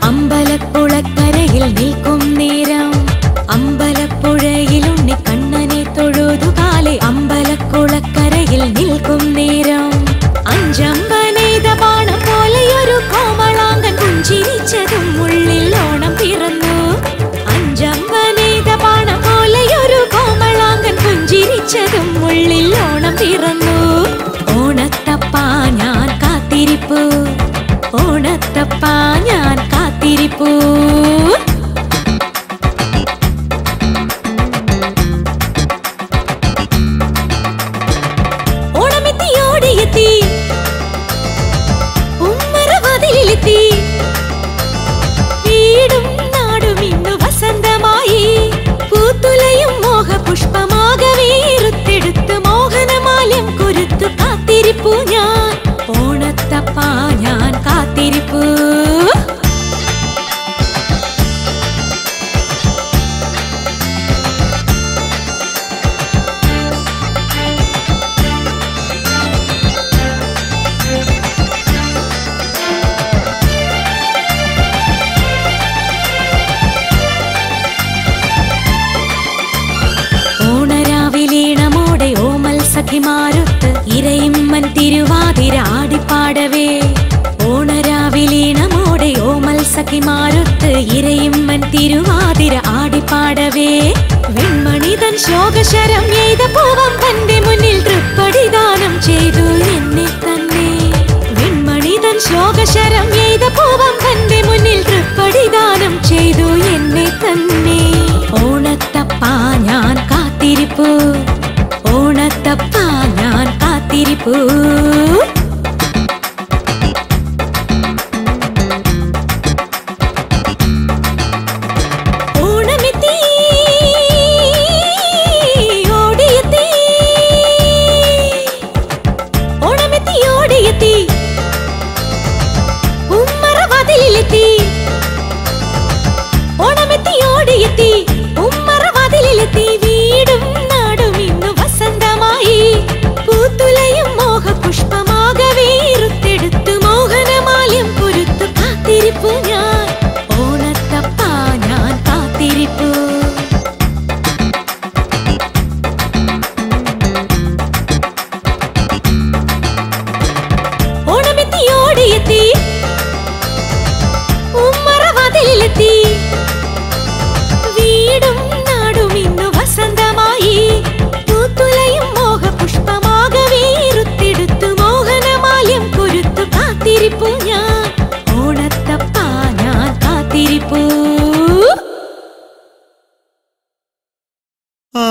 അമ്പലക്കുളക്കരയിൽ നിൽക്കും നേരം അമ്പലപ്പുഴയിലുണ്ണി കണ്ണനെ തൊഴുതുകാലെ അമ്പലക്കുളക്കരയിൽ നിൽക്കും നേരം അഞ്ചമ്പനെയ്ത ബാണം പോലെയൊരു കോമളാങ്കൻ പുഞ്ചിരിച്ചതും ഉള്ളിൽ ഓണം പിറന്നു അഞ്ചമ്പനെയ്ത ബാണം പോലെയൊരു കോമളാങ്കൻ പുഞ്ചിരിച്ചതും ഉള്ളിൽ ഓണം പിറന്നു ഓണത്തപ്പാ ഞാൻ കാത്തിരിപ്പു ഓണത്തപ്പാ ഞാൻ കാത്തിരിപ്പൂ ഓണമെത്തി ഓടിയെത്തി ഉമ്മറവാതിലെത്തി വീടും നാടും ഇന്നു വസന്തമായി പൂത്തുലയും മോഹപുഷ്പമാകവേ റുത്തെടുത്ത് മോഹനമാല്യം കുരുത്തു കാത്തിരിപ്പു ഞാൻ ഓണത്തപ്പാ ഞാൻ കാത്തിരിപ്പു ഓണരാവിലീണമോടെ ഓമൽ സഖിമാരുത്ത് ഇരയിമ്മൻ തിരുവാതിര ആടിപ്പാടവേ ഓണരാവിലീണമോടെ ഓമൽ സഖിമാരുത്ത് ഇരയിമ്മൻ തിരുവാതിര ആടിപ്പാടവേ വെൺമണിതൻ ശോകശരം എയ്ത പൂവം തന്റെ മുന്നിൽ തൃപ്പടിദാനം ചെയ്തു എന്നെ തന്നെ വെൺമണിതൻ ശോകശരം എയ്ത പൂവം തന്റെ മുന്നിൽ തൃപ്പടിദാനം ചെയ്തു എന്നെ തന്നെ ഓണത്തപ്പാ ഞാൻ കാത്തിരിപ്പു ഓണത്തപ്പാ ഞാൻ കാത്തിരിപ്പു ഓണമെത്തി ഓടിയെത്തി ഓണമെത്തി ഓടിയെത്തി ഉമ്മറവാതിലെത്തി ഓണമെത്തി ഓടിയെത്തി ഉമ്മറവാതിലെത്തി വീടും നാടും ഇന്നു വസന്തമായി പൂത്തുലയും മോഹപുഷ്പമാകവേ റുത്തെടുത്തു മോഹനമാല്യം കുരുത്തു കാത്തിരിപ്പു ഞാൻ ഓണത്തപ്പാ ഞാൻ കാത്തിരിപ്പു ഓണമെത്തി ഓടിയെത്തി ഉമ്മറവാതിലെത്തി വീടും നാടും ഇന്നു വസന്തമായി പൂത്തുലയും മോഹപുഷ്പമാകവേ റുത്തെടുത്തു മോഹനമാല്യം കുരുത്തു കാത്തിരിപ്പു ഞാൻ ഓണത്തപ്പാ ഞാൻ കാത്തിരിപ്പൂ ആ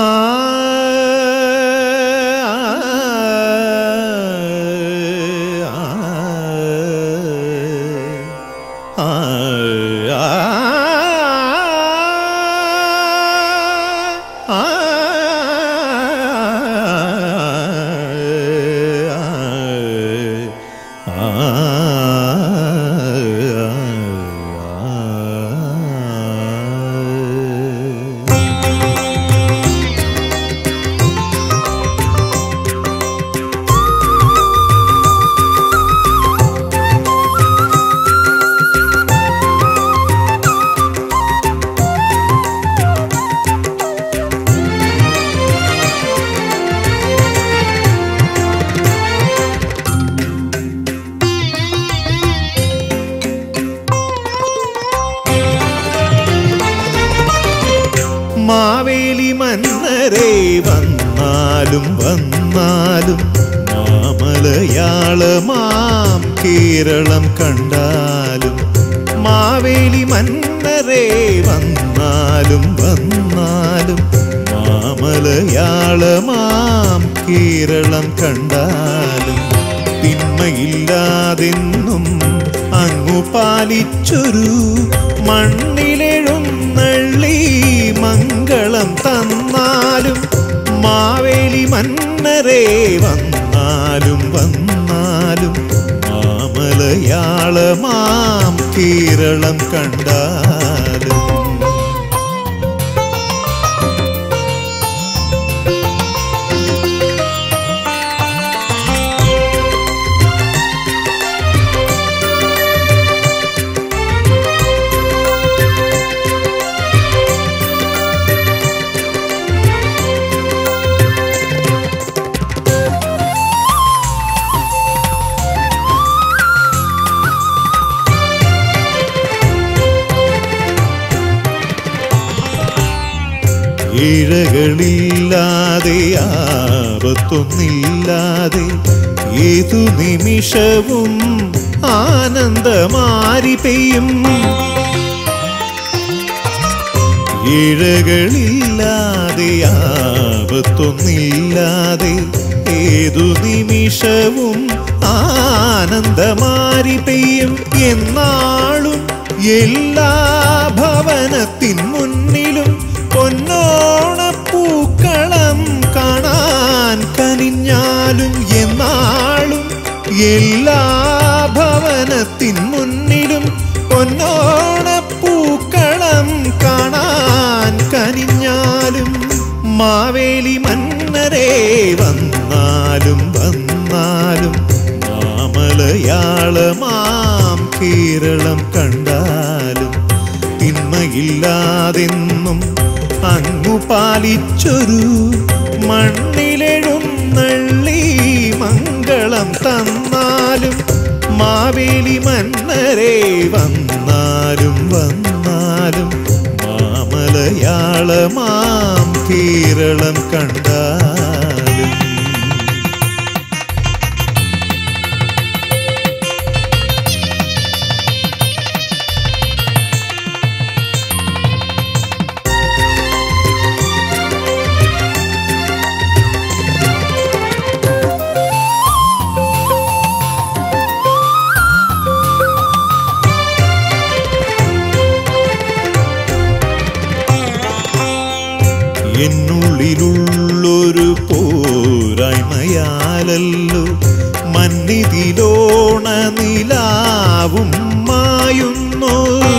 മാവേലി മന്നരെ വന്നാലും വന്നാലും മാമലയാളമാം കേരളം കണ്ടാലും മാവേലി മന്നരെ വന്നാലും വന്നാലും മാമലയാളമാം കേരളം കണ്ടാലും തിന്മയില്ലാതെന്നും അങ്ങു പാലിച്ചൊരു മണ്ണിലെഴുന്നള്ളി മംഗളം തന്നാലും മാവേലി മന്നരെ വന്നാലും വന്നാലും മാമലയാളമാം കേരളം കണ്ടാലും ഇഴകളില്ലാതെ ആപത്തൊന്നില്ലാതെ ഏതു നിമിഷവും ആനന്ദമാരി പെയ്യും ഇഴകളില്ലാതെ ആപത്തൊന്നില്ലാതെ ഏതു നിമിഷവും ആനന്ദമാരി പെയ്യും എന്നാളും എല്ലാ ഭവനത്തിൻ മുന്നിലും പൊന്നോണപ്പൂക്കളം കാണാൻ കനിഞ്ഞാലും എന്നാളും എല്ലാ ഭവനത്തിൻ മുന്നിലും പൊന്നോണപ്പൂക്കളം കാണാൻ കനിഞ്ഞാലും മാവേലി മന്നരെ വന്നാലും വന്നാലും മാമലയാളമാം കേരളം കണ്ടാലും തിന്മയില്ലാതെന്നും അങ്ങു പാലിച്ചൊരു മണ്ണിലെഴുന്നള്ളി മംഗളം തന്നാലും മാവേലി മന്നരെ വന്നാലും വന്നാലും മാമലയാളമാം കേരളം കണ്ടാലും എന്നുള്ളിലുള്ളൊരു പോരായ്മയാലല്ലോ മന്നിതിലോണ നിലാവും മായുന്നു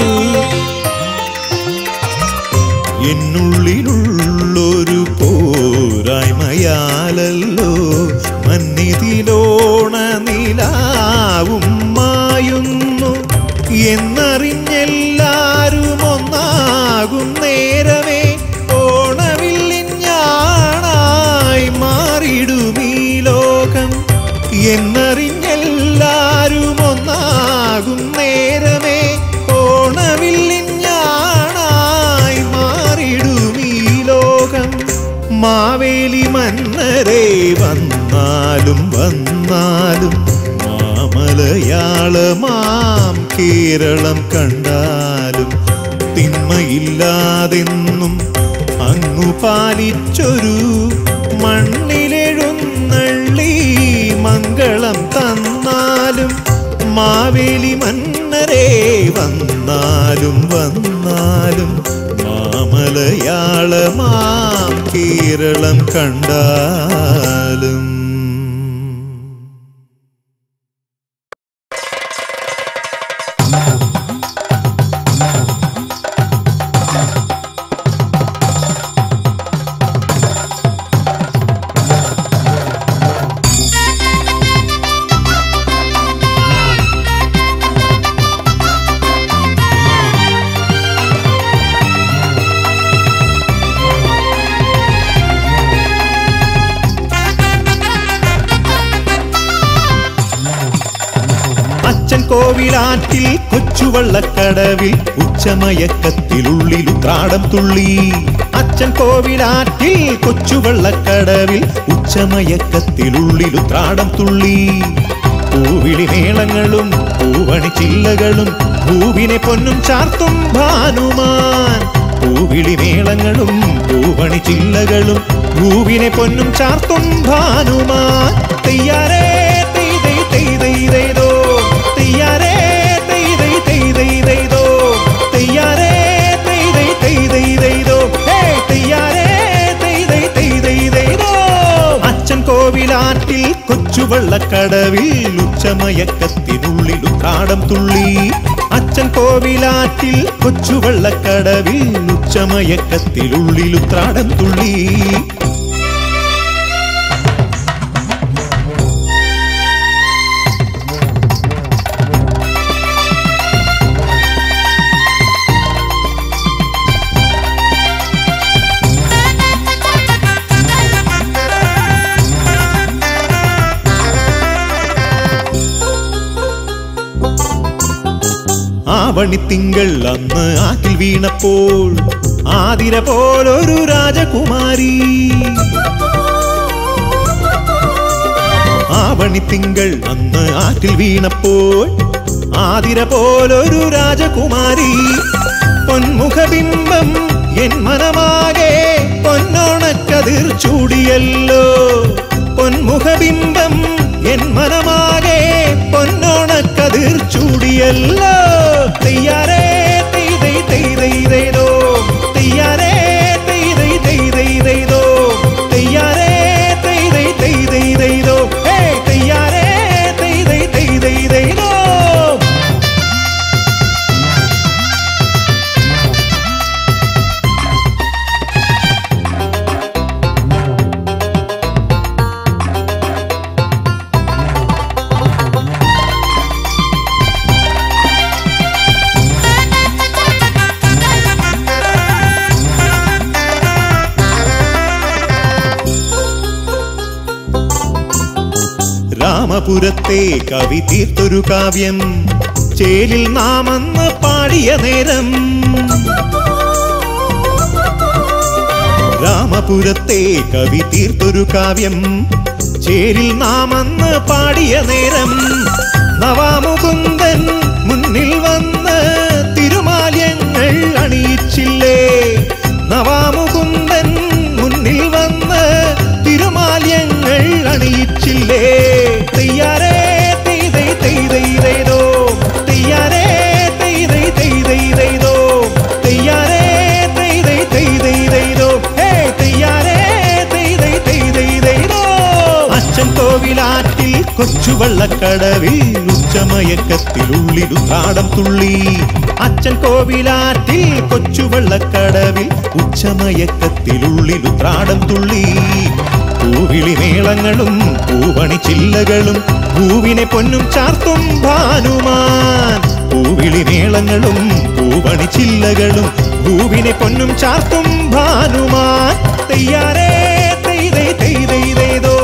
എന്നുള്ളിലുള്ളൊരു പോരായ്മയാലല്ലോ മന്നിതിലോണ നിലാവും മായുന്നു എന്നറിഞ്ഞെല്ലാരും ഒന്നാകും നേരമേ ഓണവില്ലിൻ ഞാണായി മാറിടും ഈ ലോകം എന്നറിഞ്ഞെല്ലാരും ഒന്നാകും നേരമേ ഓണവില്ലിൻ ഞാണായി മാറിടും ഈ ലോകം മാവേലി മന്നരെ വന്നാലും വന്നാലും മാമലയാളമാം കേരളം കണ്ടാലും തിന്മയില്ലാതെന്നും അങ്ങു പാലിച്ചൊരു മണ്ണിലെഴുന്നള്ളി മംഗളം തന്നാലും മാവേലി മന്നരെ വന്നാലും വന്നാലും മാമലയാളമാം കേരളം കണ്ടാലും അച്ഛൻ കോവിലാറ്റിൽ കൊച്ചുവള്ളക്കടവിൽ ഉച്ചമയക്കത്തിലുള്ളിൽ ഉത്രാടം തുള്ളി അച്ഛൻ കോവിലാറ്റിൽ കൊച്ചുവള്ളക്കടവിൽ ഉച്ചമയക്കത്തിലുള്ളിൽ ഉത്രാടം തുള്ളി പൂവിളി മേളങ്ങളും പൂവണി ചില്ലകളും പൂവിനെ പൊന്നും ചാർത്തും ഭാനുമാൻ പൂവിളി മേളങ്ങളും പൂവണി ചില്ലകളും പൂവിനെ പൊന്നും ചാർത്തും ഭാനുമാൻ തെയ്യാരേ തെയ് തെയ് തെയ് തെയ് തെയ്തോ തെയ്യാരേ തെയ് തെയ് തെയ് തെയ് തെയ്തോ തെയ്യാരേ തെയ് തെയ് തെയ് തെയ് തെയ്തോ ഹേ തെയ്യാരേ തെയ് തെയ് തെയ് തെയ് തെയ്തോ അച്ഛൻ കോവിലാറ്റിൽ കൊച്ചുവള്ളക്കടവിൽ ഉച്ചമയക്കത്തിനുള്ളിൽ ഉത്രാടം തുള്ളി അച്ഛൻ കോവിലാറ്റിൽ കൊച്ചുവള്ളക്കടവിൽ ഉച്ചമയക്കത്തിനുള്ളിൽ ഉത്രാടം തുള്ളി ആവണിത്തിങ്കൾ അന്ന് ആറ്റിൽ വീണപ്പോൾ ആതിര പോലൊരു രാജകുമാരി ആവണി തിങ്കൾ അന്ന് ആറ്റിൽ വീണപ്പോൾ ആതിര പോലൊരു രാജകുമാരി പൊന്മുഖബിംബം എൻ മനമാകെ പൊന്നോണക്കതിർ ചൂടിയല്ലോ പൊന്മുഖബിംബം എൻ മനമാകെ പൊന്നോണക്കതിർ ചൂടിയല്ലോ തെയ്യാറേ തെയ്തൈ തെയ്തൈതോ തെയ്യാറേ തെയ്തൈ തെയ്തൈതോ തെയ്യാറേ തെയ്തൈ തെയ്തൈതോ ഹേ തെയ്യാറേ തെയ്തൈ തെയ്തൈതോ രാമപുരത്തെ കവി തീർത്തൊരു കാവ്യം ചേലിൽ നാം അന്ന് പാടിയ നേരം രാമപുരത്തെ കവി തീർത്തൊരു കാവ്യം ചേരിൽ നാം അന്ന് പാടിയ നേരം നവാമുകുന്ദൻ മുന്നിൽ വന്ന് തിരുമാല്യങ്ങൾ അണിയിച്ചില്ലേ നവാമുകുന്ദൻ മുന്നിൽ വന്ന് തിരുമാല്യങ്ങൾ അണിയിച്ചില്ലേ തെയ്യാറേ തെയ്തൈ തെയ്തൈതോ തെയ്യാറേ തെയ്തൈ തെയ്തൈതോ തെയ്യാറേ തെയ്തൈ തെയ്തൈതോ ഹേ തെയ്യാറേ തെയ്തൈ തെയ്തൈതോ അച്ഛൻ കോവിലാറ്റിൽ കൊച്ചുവള്ളക്കടവിൽ ഉച്ചമയക്കത്തിലുള്ളിൽ ഉത്രാടം തുള്ളി അച്ഛൻ കോവിലാറ്റിൽ കൊച്ചുവള്ളക്കടവിൽ ഉച്ചമയക്കത്തിലുള്ളിൽ ഉത്രാടം തുള്ളി പൂവിളി മേളങ്ങളും പൂവണി ചില്ലകളും പൂവിനെ പൊന്നും ചാർത്തും ഭാനുമാൻ പൂവിളി മേളങ്ങളും പൂവണി ചില്ലകളും പൂവിനെ പൊന്നും ചാർത്തും ഭാനുമാൻ തെയ്യാറേ തെയ്തൈ തെയ്തൈതോ